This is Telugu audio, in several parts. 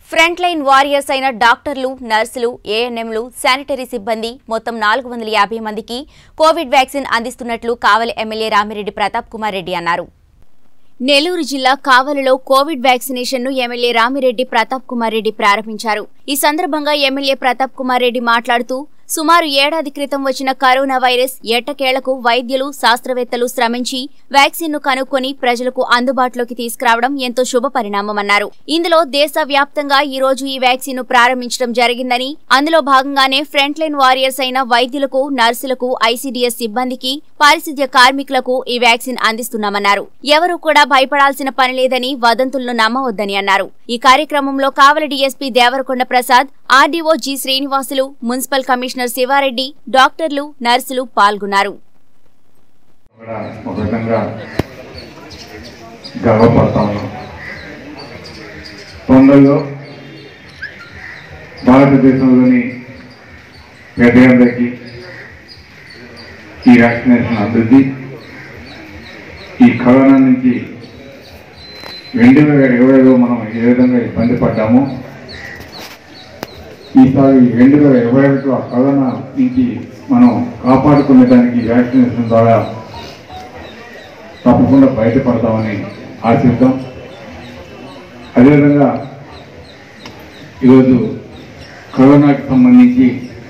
ఫ్రంట్ లైన్ వారియర్స్ అయిన డాక్టర్లు నర్సులు ఏఎన్ఎంలు శానిటరీ సిబ్బంది మొత్తం నాలుగు వందల యాభై మందికి కోవిడ్ వ్యాక్సిన్ అందిస్తున్నట్లు కావలి ఎమ్మెల్యే రామిరెడ్డి ప్రతాప్ కుమార్ రెడ్డి అన్నారు నెల్లూరు జిల్లా కావలిలో కోవిడ్ వ్యాక్సినేషన్ ను ఎమ్మెల్యే రామిరెడ్డి ప్రతాప్ కుమార్ రెడ్డి ప్రారంభించారు ఈ సందర్భంగా ఎమ్మెల్యే ప్రతాప్ కుమార్ రెడ్డి మాట్లాడుతూ సుమారు ఏడాది క్రితం వచ్చిన కరోనా వైరస్ ఎట్టకేలకు వైద్యులు శాస్త్రవేత్తలు శ్రమించి వ్యాక్సిన్ ను కనుక్కొని ప్రజలకు అందుబాటులోకి తీసుకురావడం ఎంతో శుభ పరిణామమన్నారు ఇందులో దేశవ్యాప్తంగా ఈ రోజు ఈ వ్యాక్సిన్ ను ప్రారంభించడం జరిగిందని అందులో భాగంగానే ఫ్రంట్ లైన్ వారియర్స్ అయిన వైద్యులకు నర్సులకు ఐసీడీఎస్ సిబ్బందికి పారిశుద్ధ్య కార్మికులకు ఈ వ్యాక్సిన్ అందిస్తున్నామన్నారు ఎవరూ కూడా భయపడాల్సిన పని లేదని వదంతులను నమ్మవద్దని అన్నారు ఈ కార్యక్రమంలో Kavali DSP Devarakonda Prasad RDO G Srinivasulu municipal commissioner Sivareddy డాక్టర్లు నర్సులు పాల్గొన్నారు కూడా ఒక విధంగా గర్వపడతా ఉన్నాం తొందరలో భారతదేశంలోని పెద్దలందరికీ ఈ వ్యాక్సినేషన్ అందుద్ది ఈ కరోనా నుంచి రెండు వేల ఇరవైలో మనం ఏ విధంగా ఇబ్బంది పడ్డామో ఈసారి రెండు వేల ఇరవై ఒకటిలో ఆ కరోనా నుంచి మనం కాపాడుకునే దానికి వ్యాక్సినేషన్ ద్వారా తప్పకుండా బయటపడతామని ఆశిద్దాం అదేవిధంగా ఈరోజు కరోనాకి సంబంధించి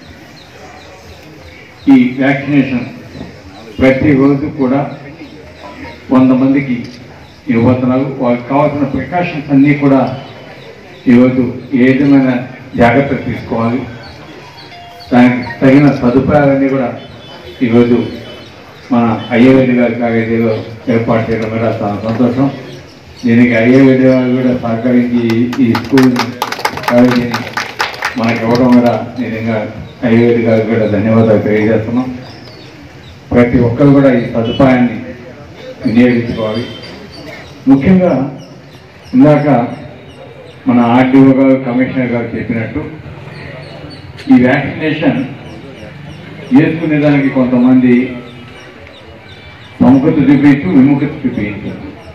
ఈ వ్యాక్సినేషన్ ప్రతిరోజు కూడా వంద మందికి ఇవ్వబోతున్నారు వాళ్ళకి కావాల్సిన ప్రికాషన్స్ అన్నీ కూడా ఈరోజు ఏ విధమైన జాగ్రత్తలు తీసుకోవాలి దానికి తగిన సదుపాయాలన్నీ కూడా ఈరోజు మన అయ్యవేడి గారి కాలేజీలో ఏర్పాటు చేయడం కూడా చాలా సంతోషం దీనికి అయ్యవేడి గారు కూడా సహకరించి ఈ స్కూల్ కాలేజీని మనకి ఇవ్వడం కూడా నిజంగా అయ్యవేడి గారికి కూడా ధన్యవాదాలు తెలియజేస్తున్నాం ప్రతి ఒక్కరు కూడా ఈ సదుపాయాన్ని వినియోగించుకోవాలి ముఖ్యంగా ఇందాక మన ఆర్డీఓ గారు కమిషనర్ గారు చెప్పినట్టు ఈ వ్యాక్సినేషన్ వేసుకునే దానికి కొంతమంది ప్రముఖత చూపించు విముఖత చూపించు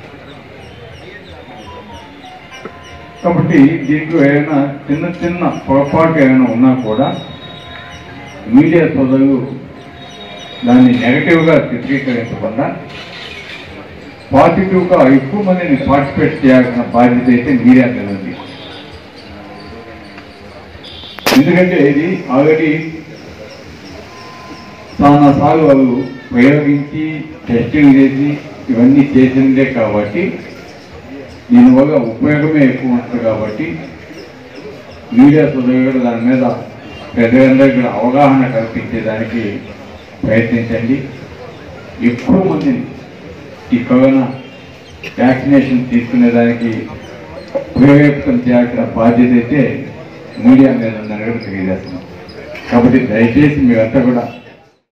కాబట్టి దీంట్లో ఏమైనా చిన్న చిన్న పొరపాటు ఏమైనా ఉన్నా కూడా మీడియా సోదరులు దాన్ని నెగటివ్గా చిత్రీకరించకుండా పాజిటివ్గా ఎక్కువ మందిని పార్టిసిపేట్ చేయాల్సిన బాధ్యత అయితే మీడియా మీద ఉంది ఎందుకంటే ఇది ఆల్రెడీ చాలా సార్లు వాళ్ళు ప్రయోగించి టెస్టింగ్ చేసి ఇవన్నీ చేసిందే కాబట్టి దీనివల్ల ఉపయోగమే ఎక్కువ ఉంటుంది కాబట్టి మీడియా సోదరులు దాని మీద పెద్దలందరికీ కూడా అవగాహన కల్పించేదానికి ప్రయత్నించండి ఎక్కువ మందిని ఈ కరోనా వ్యాక్సినేషన్ తీసుకునేదానికి ప్రేరేపితం చేయాల్సిన బాధ్యత అయితే మీడియా మీద ఉందని కూడా తెలియజేస్తున్నాం కాబట్టి దయచేసి మీరంతా కూడా